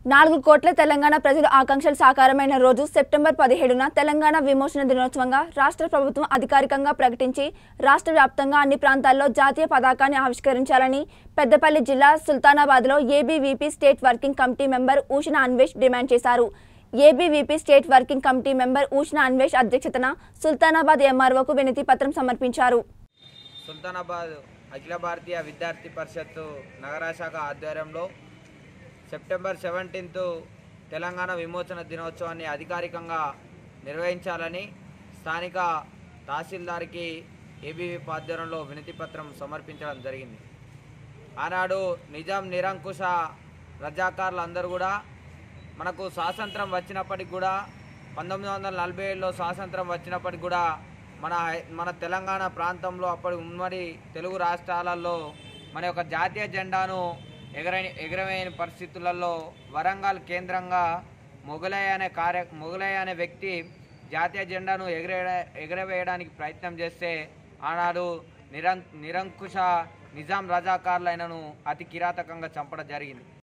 నాలుగు కోట్ల తెలంగాణ ప్రజల ఆకాంక్షలు సాకారమైన రోజు సెప్టెంబర్ పదిహేడున తెలంగాణ విమోచన దినోత్సవంగా రాష్ట్ర ప్రభుత్వం అధికారికంగా ప్రకటించి రాష్ట్ర వ్యాప్తంగా అన్ని ప్రాంతాల్లో జాతీయ పతాకాన్ని ఆవిష్కరించాలని పెద్దపల్లి జిల్లా సుల్తానాబాద్లో ABVP state working committee member Ushana Anvesh demand చేశారు ABVP state working committee member Ushana Anvesh అధ్యక్షతన సుల్తానాబాద్ ఎంఆర్ఓకు వినతి పత్రం సమర్పించారు సుల్తానాబాద్ అఖిల భారతీయ విద్యార్థి పరిషత్తు నగర శాఖ ఆధ్వర్యంలో సెప్టెంబర్ సెవెంటీన్త్ తెలంగాణ విమోచన దినోత్సవాన్ని అధికారికంగా నిర్వహించాలని స్థానిక తహసీల్దార్కి ఏబీవీ ఆధ్వర్యంలో వినతి పత్రం సమర్పించడం జరిగింది ఆనాడు నిజాం నిరంకుశ రజాకారులు అందరూ కూడా మనకు స్వాతంత్రం వచ్చినప్పటికి కూడా పంతొమ్మిది వందల నలభై ఏడులో స్వాతంత్రం వచ్చినప్పటికి కూడా మన హై- మన తెలంగాణ ప్రాంతంలో అప్పటి ఉమ్మడి తెలుగు రాష్ట్రాలలో మన యొక్క జాతీయ జెండాను ఎగరై ఎగరవేయని పరిస్థితులలో వరంగల్ కేంద్రంగా మొగలయ్య అనే కార్య మొగలయ్య అనే వ్యక్తి జాతీయ జెండాను ఎగరే ఎగరవేయడానికి ప్రయత్నం చేస్తే ఆనాడు నిరం నిరంకుశ నిజాం రజాకారులైనను అతి కిరాతకంగా చంపడం జరిగింది